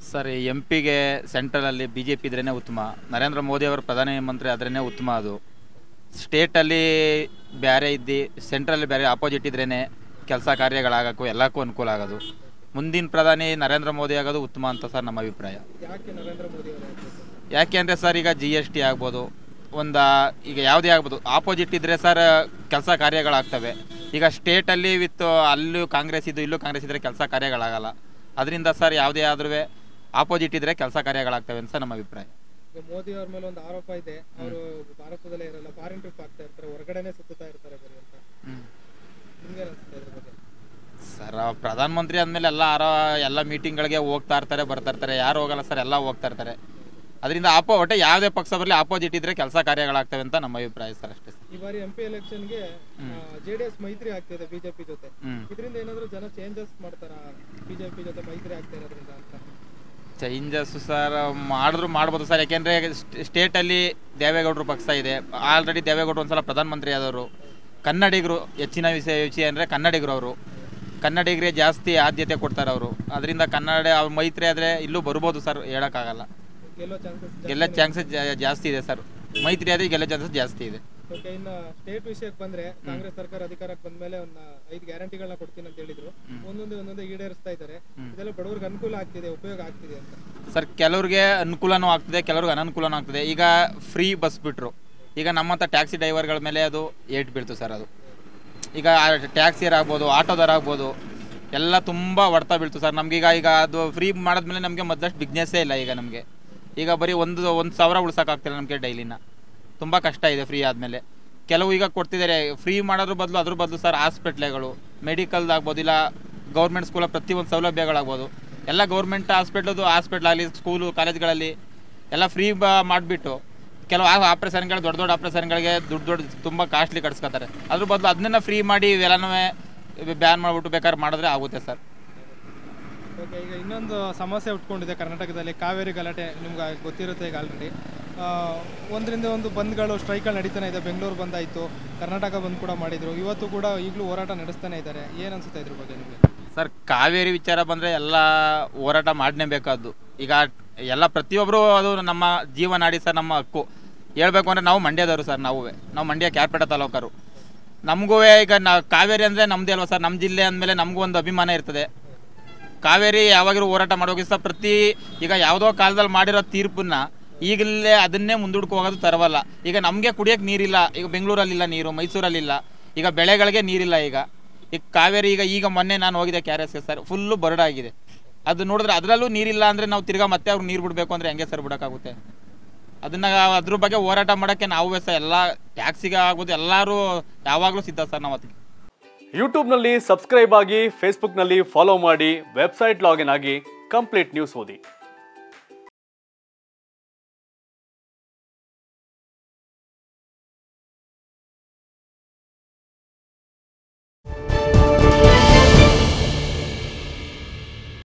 sir M ಪಿಗೆ ಸೆಂಟ್ರಲಲ್ಲಿ B J P ಇದ್ರೇ ಉತ್ತಮ ನರೇಂದ್ರ ಮೋದಿ ಅವರು ಪ್ರಧಾನಮಂತ್ರಿ ಆದ್ರೇ ಉತ್ತಮ ಅದು ಸ್ಟೇಟಲ್ಲಿ ಬೇರೆ ಇದ್ದು ಸೆಂಟ್ರಲ್ಲಿ ಬೇರೆ ಆಪೋಸಿಟ್ ಇದ್ರೇ ಕೆಲಸ ಕಾರ್ಯಗಳಾಗಕ್ಕೂ ಎಲ್ಲಕ್ಕೂ ಅನುಕೂಲ ಆಗೋದು ಮುಂದಿನ ಪ್ರಧಾನಿ ನರೇಂದ್ರ ಮೋದಿ ಆಗೋದು ಉತ್ತಮ ಅಂತ ಸರ್ ನಮ್ಮ ಅಭಿಪ್ರಾಯ ಯಾಕೆ ನರೇಂದ್ರ ಮೋದಿ ಅವರು ಯಾಕೆ ಅಂದರೆ ಸರ್ ಈಗ ಜಿ ಎಸ್ ಟಿ ಆಗ್ಬೋದು ಒಂದು ಈಗ ಯಾವುದೇ ಆಗ್ಬೋದು ಆಪೋಸಿಟ್ ಇದ್ದರೆ ಸರ್ ಕೆಲಸ ಕಾರ್ಯಗಳಾಗ್ತವೆ ಈಗ ಸ್ಟೇಟಲ್ಲಿ ವಿತ್ ಅಲ್ಲೂ ಕಾಂಗ್ರೆಸ್ ಇದ್ದು ಇಲ್ಲೂ ಕಾಂಗ್ರೆಸ್ ಇದ್ದರೆ ಕೆಲಸ ಕಾರ್ಯಗಳಾಗಲ್ಲ ಅದರಿಂದ ಸರ್ ಯಾವುದೇ ಆದ್ರೂ ಆಪೋಸಿಟ್ ಇದ್ದರೆ ಕೆಲಸ ಕಾರ್ಯಗಳಾಗ್ತವೆ ಅಂತ ಸರ್ ನಮ್ಮ ಅಭಿಪ್ರಾಯ ಈಗ ಮೋದಿ ಅವ್ರ ಮೇಲೆ ಒಂದು ಆರೋಪ ಇದೆ ಅವರು ಭಾರತದಲ್ಲೇ ಇರಲ್ಲ ಫಾರಿನ್ ಟ್ರಿಪ್ ಆಗ್ತಾ ಇರ್ತಾರೆ ಹೊರಗಡೆನೆ ಸುತ್ತಾ ಇರ್ತಾರೆ ಬರೀ ಅಂತ ನಿಮ್ಗೆ ಅನ್ಸುತ್ತೆ ಇದ್ರ ಬಗ್ಗೆ ಸರ್ ಪ್ರಧಾನಮಂತ್ರಿ ಅಂದಮೇಲೆ ಎಲ್ಲ ಆರೋ ಎಲ್ಲ ಮೀಟಿಂಗ್ಗಳಿಗೆ ಹೋಗ್ತಾ ಇರ್ತಾರೆ ಬರ್ತಾ ಇರ್ತಾರೆ ಯಾರು ಹೋಗಲ್ಲ ಸರ್ ಎಲ್ಲ ಹೋಗ್ತಾ ಇರ್ತಾರೆ ಅದರಿಂದ ಆಪೋ ಒಟ್ಟೆ ಯಾವುದೇ ಪಕ್ಷ ಬರಲಿ ಆಪೋಸಿಟ್ ಇದ್ದರೆ ಕೆಲಸ ಕಾರ್ಯಗಳಾಗ್ತವೆ ಅಂತ ನಮ್ಮ ಅಭಿಪ್ರಾಯ ಸರ್ ಅಷ್ಟೇ ಸರ್ ಈ ಬಾರಿ ಎಂ ಪಿ ಎಲೆಕ್ಷನ್ಗೆ ಜೆ ಡಿ ಎಸ್ ಮೈತ್ರಿ ಆಗ್ತಿದೆ ಬಿಜೆಪಿ ಜೊತೆ ಹ್ಞೂ ಇದರಿಂದ ಏನಾದ್ರು ಜನ ಚೇಂಜಸ್ ಮಾಡ್ತಾರ ಬಿಜೆಪಿ ಜೊತೆ ಮೈತ್ರಿ ಆಗ್ತಾ ಇರೋದ್ರಿಂದ ಅಂತ ಚೇಂಜಸ್ ಸರ್ ಮಾಡಿದ್ರು ಮಾಡ್ಬೋದು ಸರ್ ಯಾಕೆಂದರೆ ಸ್ಟೇಟಲ್ಲಿ ದೇವೇಗೌಡರು ಪಕ್ಷ ಇದೆ ಆಲ್ರೆಡಿ ದೇವೇಗೌಡರು ಒಂದ್ಸಲ ಪ್ರಧಾನಮಂತ್ರಿ ಆದವರು ಕನ್ನಡಿಗರು ಹೆಚ್ಚಿನ ವಿಷಯ ವಿಷಯ ಅಂದರೆ ಕನ್ನಡಿಗರು ಅವರು ಕನ್ನಡಿಗರಿಗೆ ಜಾಸ್ತಿ ಆದ್ಯತೆ ಕೊಡ್ತಾರೆ ಅವರು ಅದರಿಂದ ಕನ್ನಡ ಅವ್ರ ಮೈತ್ರಿ ಆದರೆ ಇಲ್ಲೂ ಬರ್ಬೋದು ಸರ್ ಹೇಳೋಕ್ಕಾಗಲ್ಲ ಗೆಲ್ಲೋ ಚಾನ್ಸಸ್ ಗೆಲ್ಲ ಚಾನ್ಸಸ್ ಜಾಸ್ತಿ ಇದೆ ಸರ್ ಮೈತ್ರಿ ಆದರೆ ಗೆಲ್ಲೋ ಚಾನ್ಸಸ್ ಜಾಸ್ತಿ ಇದೆ ಓಕೆ ಇನ್ನ ಸ್ಟೇಟ್ ವಿಷಯಕ್ಕೆ ಬಂದ್ರೆ ಕಾಂಗ್ರೆಸ್ ಸರ್ಕಾರ ಅಧಿಕಾರಕ್ಕೆ ಬಂದ್ಮೇಲೆ ಒಂದು ಐದು ಗ್ಯಾರಂಟಿಗಳನ್ನ ಕೊಡ್ತೀನಿ ಅಂತ ಹೇಳಿದ್ರು ಒಂದೊಂದೇ ಒಂದೊಂದೇ ಈಡೇರಿಸ್ತಾ ಇದ್ದಾರೆ ಇದೆಲ್ಲ ಬಡವರಿಗೆ ಅನುಕೂಲ ಆಗ್ತಿದೆ ಉಪಯೋಗ ಆಗ್ತಿದೆ ಅಂತ ಸರ್ ಕೆಲವ್ರಿಗೆ ಅನುಕೂಲನೂ ಆಗ್ತದೆ ಕೆಲವ್ರಿಗೆ ಅನನುಕೂಲನೂ ಆಗ್ತದೆ ಈಗ ಫ್ರೀ ಬಸ್ ಬಿಟ್ಟರು ಈಗ ನಮ್ಮಂಥ ಟ್ಯಾಕ್ಸಿ ಡ್ರೈವರ್ಗಳ ಮೇಲೆ ಅದು ಏಟ್ ಬೀಳ್ತು ಸರ್ ಅದು ಈಗ ಟ್ಯಾಕ್ಸಿಯರ್ ಆಗ್ಬೋದು ಆಟೋದವ್ರು ಆಗ್ಬೋದು ಎಲ್ಲ ತುಂಬ ಹೊಡ್ತಾ ಬೀಳ್ತು ಸರ್ ನಮಗೀಗ ಈಗ ಅದು ಫ್ರೀ ಮಾಡಿದ್ಮೇಲೆ ನಮಗೆ ಮೊದಲಷ್ಟು ಬಿಸ್ನೆಸ್ಸೇ ಇಲ್ಲ ಈಗ ನಮಗೆ ಈಗ ಬರೀ ಒಂದು ಒಂದು ಸಾವಿರ ಉಳ್ಸೋಕ್ಕಾಗ್ತಿಲ್ಲ ನಮಗೆ ಡೈಲಿನ ತುಂಬ ಕಷ್ಟ ಇದೆ ಫ್ರೀ ಆದಮೇಲೆ ಕೆಲವು ಈಗ ಕೊಡ್ತಿದ್ದಾರೆ ಫ್ರೀ ಮಾಡೋದ್ರ ಬದಲು ಅದ್ರ ಬದಲು ಸರ್ ಹಾಸ್ಪಿಟ್ಲೆಗಳು ಮೆಡಿಕಲ್ದಾಗ್ಬೋದು ಇಲ್ಲ ಗೌರ್ಮೆಂಟ್ ಸ್ಕೂಲ ಪ್ರತಿಯೊಂದು ಸೌಲಭ್ಯಗಳಾಗ್ಬೋದು ಎಲ್ಲ ಗೌರ್ಮೆಂಟ್ ಹಾಸ್ಪಿಟ್ಲದು ಹಾಸ್ಪಿಟ್ಲ್ ಆಗಲಿ ಸ್ಕೂಲು ಕಾಲೇಜ್ಗಳಲ್ಲಿ ಎಲ್ಲ ಫ್ರೀ ಬ ಮಾಡಿಬಿಟ್ಟು ಕೆಲವು ಆಪ್ರೇಷನ್ಗಳು ದೊಡ್ಡ ದೊಡ್ಡ ಆಪ್ರೇಷನ್ಗಳಿಗೆ ದುಡ್ಡು ದೊಡ್ಡ ತುಂಬ ಕಾಸ್ಟ್ಲಿ ಕಟ್ಸ್ಕೊತಾರೆ ಅದ್ರ ಬದಲು ಅದನ್ನೆಲ್ಲ ಫ್ರೀ ಮಾಡಿ ಇವೆಲ್ಲನೂ ಬ್ಯಾನ್ ಮಾಡಿಬಿಟ್ಟು ಬೇಕಾದ್ರೆ ಮಾಡಿದ್ರೆ ಆಗುತ್ತೆ ಸರ್ ಓಕೆ ಈಗ ಇನ್ನೊಂದು ಸಮಸ್ಯೆ ಉಟ್ಕೊಂಡಿದೆ ಕರ್ನಾಟಕದಲ್ಲಿ ಕಾವೇರಿ ಗಲಾಟೆ ನಿಮ್ಗೆ ಗೊತ್ತಿರುತ್ತೆ ಈಗ ಆಲ್ರೆಡಿ ಒಂದರಿಂದ ಒಂದು ಬಂದ್ಗಳು ಸ್ಟ್ರೈಕ್ಗಳು ನಡೀತಾನೆ ಇದೆ ಬೆಂಗಳೂರು ಬಂದಾಯಿತು ಕರ್ನಾಟಕ ಬಂದ್ ಕೂಡ ಮಾಡಿದ್ರು ಇವತ್ತು ಕೂಡ ಈಗಲೂ ಹೋರಾಟ ನಡೆಸ್ತಾನೆ ಇದ್ದಾರೆ ಏನು ಅನ್ಸುತ್ತೆ ಇದ್ರ ಬಗ್ಗೆ ನಿಮಗೆ ಸರ್ ಕಾವೇರಿ ವಿಚಾರ ಬಂದರೆ ಎಲ್ಲ ಹೋರಾಟ ಮಾಡಲೇಬೇಕಾದ್ದು ಈಗ ಎಲ್ಲ ಪ್ರತಿಯೊಬ್ಬರು ಅದು ನಮ್ಮ ಜೀವನಾಡಿ ಸರ್ ನಮ್ಮ ಹಕ್ಕು ಹೇಳ್ಬೇಕು ಅಂದರೆ ನಾವು ಮಂಡ್ಯದವರು ಸರ್ ನಾವು ನಾವು ಮಂಡ್ಯ ಕ್ಯಾರ್ಪೇಟೆ ತಾಲೂಕರು ನಮಗೂ ಈಗ ನಾ ಕಾವೇರಿ ಅಂದರೆ ನಮ್ಮದೇ ಅಲ್ವಾ ಸರ್ ನಮ್ಮ ಜಿಲ್ಲೆ ಅಂದಮೇಲೆ ನಮಗೂ ಒಂದು ಅಭಿಮಾನ ಇರ್ತದೆ ಕಾವೇರಿ ಯಾವಾಗಲೂ ಹೋರಾಟ ಮಾಡೋಕೆ ಸಹ ಪ್ರತಿ ಈಗ ಯಾವುದೋ ಕಾಲದಲ್ಲಿ ಮಾಡಿರೋ ತೀರ್ಪನ್ನ ಈಗಲೇ ಅದನ್ನೇ ಮುಂದೂಡ್ಕೊ ಹೋಗೋದು ತರವಲ್ಲ ಈಗ ನಮಗೆ ಕುಡಿಯೋಕೆ ನೀರಿಲ್ಲ ಈಗ ಬೆಂಗಳೂರಲ್ಲಿಲ್ಲ ನೀರು ಮೈಸೂರಲ್ಲಿಲ್ಲ ಈಗ ಬೆಳೆಗಳಿಗೆ ನೀರಿಲ್ಲ ಈಗ ಈಗ ಕಾವೇರಿ ಈಗ ಈಗ ಮೊನ್ನೆ ನಾನು ಹೋಗಿದ್ದೆ ಕೆ ಆರ್ ಎಸ್ಗೆ ಸರ್ ಫುಲ್ಲು ಬರಡಾಗಿದೆ ಅದು ನೋಡಿದ್ರೆ ಅದರಲ್ಲೂ ನೀರಿಲ್ಲ ಅಂದರೆ ನಾವು ತಿರ್ಗಾ ಮತ್ತೆ ಅವ್ರು ನೀರು ಬಿಡಬೇಕು ಅಂದರೆ ಹೆಂಗೆ ಸರ್ ಬಿಡೋಕ್ಕಾಗುತ್ತೆ ಅದನ್ನ ಅದ್ರ ಬಗ್ಗೆ ಹೋರಾಟ ಮಾಡೋಕ್ಕೆ ನಾವು ಸಹ ಎಲ್ಲ ಟ್ಯಾಕ್ಸಿಗೆ ಆಗ್ಬೋದು ಎಲ್ಲರೂ ಯಾವಾಗಲೂ ಸಿದ್ಧ ಸರ್ ನಾವು ಅದಕ್ಕೆ ಯೂಟ್ಯೂಬ್ನಲ್ಲಿ ಸಬ್ಸ್ಕ್ರೈಬ್ ಆಗಿ ಫೇಸ್ಬುಕ್ನಲ್ಲಿ ಫಾಲೋ ಮಾಡಿ ವೆಬ್ಸೈಟ್ ಲಾಗಿನ್ ಆಗಿ ಕಂಪ್ಲೀಟ್ ನ್ಯೂಸ್ ಓದಿ